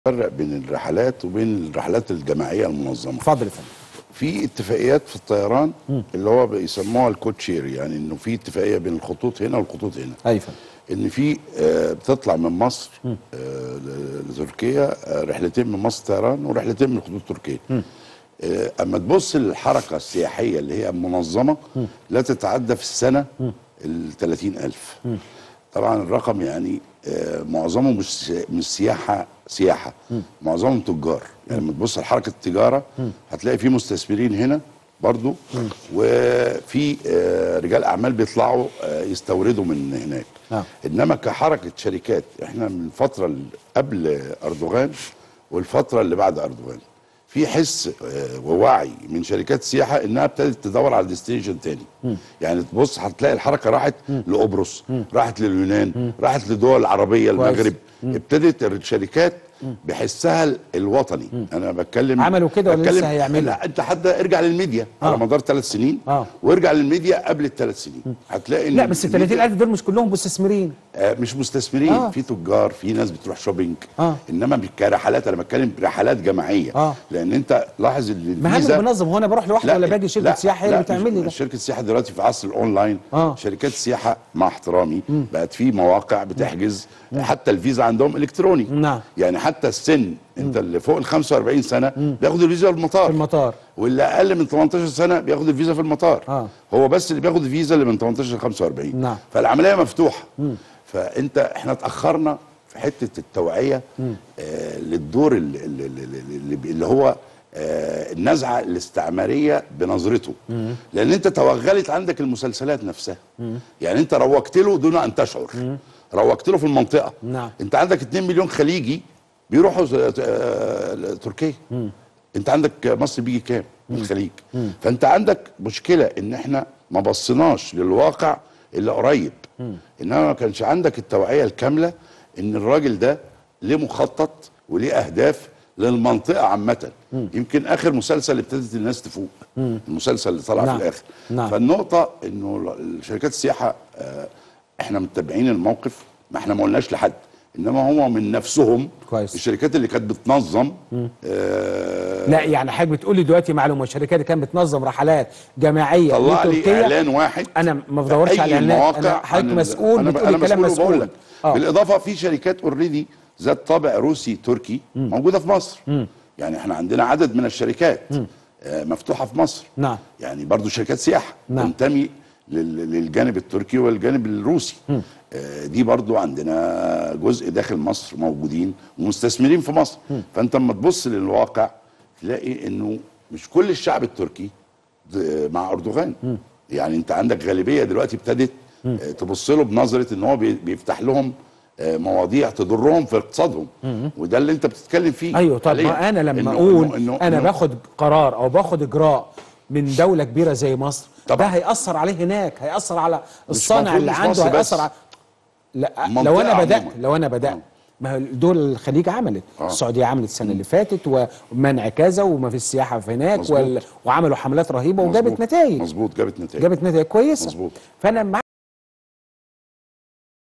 فرق بين الرحلات وبين الرحلات الجماعيه المنظمه اتفضل يا فندم في اتفاقيات في الطيران اللي هو بيسموها الكود شير يعني انه في اتفاقيه بين الخطوط هنا والخطوط هنا ايوه فندم ان في آه، بتطلع من مصر آه، ل- لتركيا آه، رحلتين من مصر طيران ورحلتين من خطوط تركيا آه، اما تبص للحركه السياحيه اللي هي منظمه لا تتعدى في السنه ال 30000 طبعا الرقم يعني آه، معظمه مش مش سياحه سياحه معظمهم تجار يعني لما تبص لحركه التجاره هتلاقي في مستثمرين هنا برضو وفي آه، رجال اعمال بيطلعوا آه، يستوردوا من هناك نعم. انما كحركه شركات احنا من الفتره اللي قبل اردوغان والفتره اللي بعد اردوغان في حس آه، ووعي من شركات السياحه انها ابتدت تدور على ديستنيشن تاني يعني تبص هتلاقي الحركه راحت لقبرص راحت لليونان راحت لدول عربيه كويس. المغرب ابتدت الشركات بحسها ال- الوطني انا بتكلم عملوا كده ولا بتكلم- لسه هيعملوا؟ لا انت حد ارجع للميديا آه. على مدار ثلاث سنين آه. وارجع للميديا قبل الثلاث سنين هتلاقي ان لا بس ال الميديا- 30000 دول مش كلهم مستثمرين آه، مش مستثمرين آه. آه. في تجار في ناس بتروح شوبينج آه. انما مش كرحلات انا بتكلم رحلات جماعيه آه. لان انت لاحظ ان ما انا الفيزا بنظم هو انا بروح لوحدي ولا باجي شركه لا، سياحه هي لا، اللي بتعمل لي مش- ده شركه السياحه دلوقتي في عصر الاونلاين آه. شركات السياحه مع احترامي بقت في مواقع بتحجز حتى الفيزا عندهم الكتروني نعم. يعني حتى السن انت اللي فوق ال 45 سنه بياخد الفيزا في المطار في المطار واللي اقل من 18 سنه بياخد الفيزا في المطار آه. هو بس اللي بياخد الفيزا اللي من 18 ل 45 نعم. فالعمليه مفتوحه فانت احنا اتاخرنا في حته التوعيه آه للدور اللي, اللي, اللي, اللي هو آه النزعه الاستعماريه بنظرته لان انت توغلت عندك المسلسلات نفسها يعني انت روجت له دون ان تشعر روجت له في المنطقه نعم. انت عندك 2 مليون خليجي بيروحوا ز- آه، تركيا انت عندك مصر بيجي كام من الخليج فانت عندك مشكله ان احنا ما بصيناش للواقع اللي قريب انما ما كانش عندك التوعيه الكامله ان الراجل ده ليه مخطط وليه اهداف للمنطقه عامه يمكن اخر مسلسل ابتدت الناس تفوق المسلسل اللي طلع نعم. في الاخر نعم. فالنقطه انه شركات السياحه آه، احنا متابعين الموقف ما احنا ما قلناش لحد انما هم من نفسهم كويس. الشركات اللي كانت بتنظم آه لا يعني حضرتك بتقول لي دلوقتي معلومه الشركات اللي كانت بتنظم رحلات جماعيه طلع لي لتركيا اعلان واحد انا ما بدورش في على أي اعلانات مواقع انا حضرتك عن ال- مسؤول أنا ب- بتقولي أنا كلام مسؤول وبقول مسؤول لك. اه بالاضافه في شركات اوريدي ذات طابع روسي تركي موجوده في مصر يعني احنا عندنا عدد من الشركات آه مفتوحه في مصر نعم. يعني برضو شركات سياحه نعم. تنتمي لل- للجانب التركي والجانب الروسي آه، دي برضو عندنا جزء داخل مصر موجودين ومستثمرين في مصر فانت لما تبص للواقع تلاقي انه مش كل الشعب التركي د- مع اردوغان يعني انت عندك غالبيه دلوقتي ابتدت آه، تبص له بنظره ان هو بي- بيفتح لهم آه، مواضيع تضرهم في اقتصادهم وده اللي انت بتتكلم فيه ايوه طب حالياً. ما انا لما إنه- اقول إنه- إنه- انا إنه- باخد قرار او باخد اجراء من دوله كبيره زي مصر طبعا. ده هياثر عليه هناك هياثر على الصانع المفروض اللي مش عنده مصر بس. هياثر على لا المنطقة لو انا بدات عموماً. لو انا بدات آه. ما هو دول الخليج عملت آه. السعوديه عملت السنه اللي فاتت ومنع كذا وما في السياحه في هناك مظبوط. وال... وعملوا حملات رهيبه وجابت مظبوط. نتائج مظبوط جابت نتائج جابت نتائج كويسه مظبوط. فانا مع